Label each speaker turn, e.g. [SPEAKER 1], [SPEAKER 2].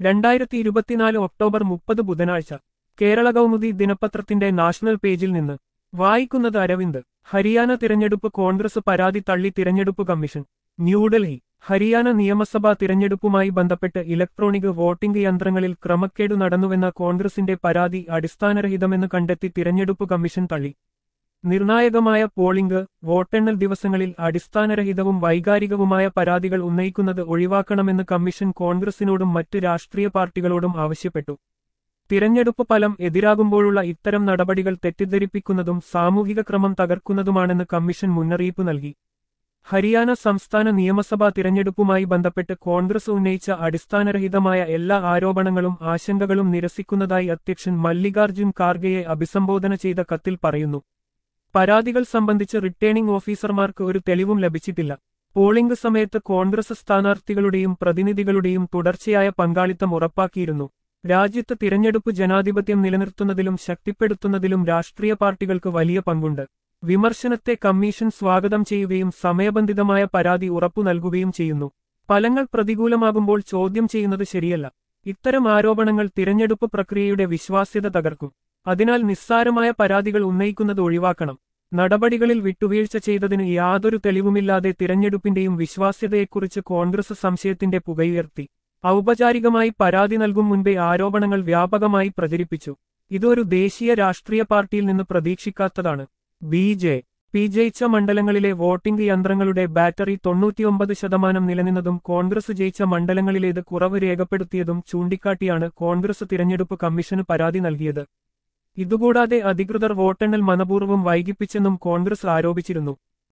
[SPEAKER 1] രണ്ടായിരത്തി ഇരുപത്തിനാല് ഒക്ടോബർ മുപ്പത് ബുധനാഴ്ച കേരള കൗമുദി ദിനപത്രത്തിന്റെ നാഷണൽ പേജിൽ നിന്ന് വായിക്കുന്നത് അരവിന്ദ് ഹരിയാന തിരഞ്ഞെടുപ്പ് കോൺഗ്രസ് പരാതി തള്ളി തിരഞ്ഞെടുപ്പ് കമ്മീഷൻ ന്യൂഡൽഹി ഹരിയാന നിയമസഭാ തിരഞ്ഞെടുപ്പുമായി ബന്ധപ്പെട്ട് ഇലക്ട്രോണിക് വോട്ടിംഗ് യന്ത്രങ്ങളിൽ ക്രമക്കേടു നടന്നുവെന്ന കോൺഗ്രസിന്റെ പരാതി അടിസ്ഥാനരഹിതമെന്ന് കണ്ടെത്തി തിരഞ്ഞെടുപ്പ് കമ്മീഷൻ തള്ളി നിർണായകമായ പോളിംഗ് വോട്ടെണ്ണൽ ദിവസങ്ങളിൽ അടിസ്ഥാനരഹിതവും വൈകാരികവുമായ പരാതികൾ ഉന്നയിക്കുന്നത് ഒഴിവാക്കണമെന്ന് കമ്മീഷൻ കോൺഗ്രസിനോടും മറ്റ് രാഷ്ട്രീയ പാർട്ടികളോടും ആവശ്യപ്പെട്ടു തിരഞ്ഞെടുപ്പ് ഫലം എതിരാകുമ്പോഴുള്ള ഇത്തരം നടപടികൾ തെറ്റിദ്ധരിപ്പിക്കുന്നതും സാമൂഹിക ക്രമം തകർക്കുന്നതുമാണെന്ന് കമ്മീഷൻ മുന്നറിയിപ്പ് നൽകി ഹരിയാന സംസ്ഥാന നിയമസഭാ തിരഞ്ഞെടുപ്പുമായി ബന്ധപ്പെട്ട് കോൺഗ്രസ് ഉന്നയിച്ച അടിസ്ഥാനരഹിതമായ എല്ലാ ആരോപണങ്ങളും ആശങ്കകളും നിരസിക്കുന്നതായി അധ്യക്ഷൻ മല്ലികാർജുൻ ഖാർഗെയെ അഭിസംബോധന ചെയ്ത കത്തിൽ പറയുന്നു പരാതികൾ സംബന്ധിച്ച് റിട്ടേണിംഗ് ഓഫീസർമാർക്ക് ഒരു തെളിവും ലഭിച്ചിട്ടില്ല പോളിംഗ് സമയത്ത് കോൺഗ്രസ് സ്ഥാനാർത്ഥികളുടെയും പ്രതിനിധികളുടെയും തുടർച്ചയായ പങ്കാളിത്തം ഉറപ്പാക്കിയിരുന്നു രാജ്യത്ത് തിരഞ്ഞെടുപ്പ് ജനാധിപത്യം നിലനിർത്തുന്നതിലും ശക്തിപ്പെടുത്തുന്നതിലും രാഷ്ട്രീയ പാർട്ടികൾക്ക് വലിയ പങ്കുണ്ട് വിമർശനത്തെ കമ്മീഷൻ സ്വാഗതം ചെയ്യുകയും സമയബന്ധിതമായ പരാതി ഉറപ്പു നൽകുകയും ചെയ്യുന്നു ഫലങ്ങൾ പ്രതികൂലമാകുമ്പോൾ ചോദ്യം ചെയ്യുന്നത് ശരിയല്ല ഇത്തരം ആരോപണങ്ങൾ തിരഞ്ഞെടുപ്പ് പ്രക്രിയയുടെ വിശ്വാസ്യത തകർക്കും അതിനാൽ നിസ്സാരമായ പരാതികൾ ഉന്നയിക്കുന്നത് ഒഴിവാക്കണം നടപടികളിൽ വിട്ടുവീഴ്ച ചെയ്തതിന് യാതൊരു തെളിവുമില്ലാതെ തിരഞ്ഞെടുപ്പിന്റെയും വിശ്വാസ്യതയെക്കുറിച്ച് കോൺഗ്രസ് സംശയത്തിന്റെ പുകയുയർത്തി ഔപചാരികമായി പരാതി നൽകും മുൻപേ ആരോപണങ്ങൾ വ്യാപകമായി പ്രചരിപ്പിച്ചു ഇതൊരു ദേശീയ രാഷ്ട്രീയ പാർട്ടിയിൽ നിന്ന് പ്രതീക്ഷിക്കാത്തതാണ് ബി ജെ പി ജയിച്ച മണ്ഡലങ്ങളിലെ വോട്ടിംഗ് യന്ത്രങ്ങളുടെ ബാറ്ററി തൊണ്ണൂറ്റിയൊമ്പത് ശതമാനം നിലനിന്നതും കോൺഗ്രസ് ജയിച്ച മണ്ഡലങ്ങളിലേത് കുറവ് രേഖപ്പെടുത്തിയതും ചൂണ്ടിക്കാട്ടിയാണ് കോൺഗ്രസ് തിരഞ്ഞെടുപ്പ് കമ്മീഷന് പരാതി നൽകിയത് ഇതുകൂടാതെ അധികൃതർ വോട്ടെണ്ണൽ മനപൂർവ്വം വൈകിപ്പിച്ചെന്നും കോൺഗ്രസ് ആരോപിച്ചിരുന്നു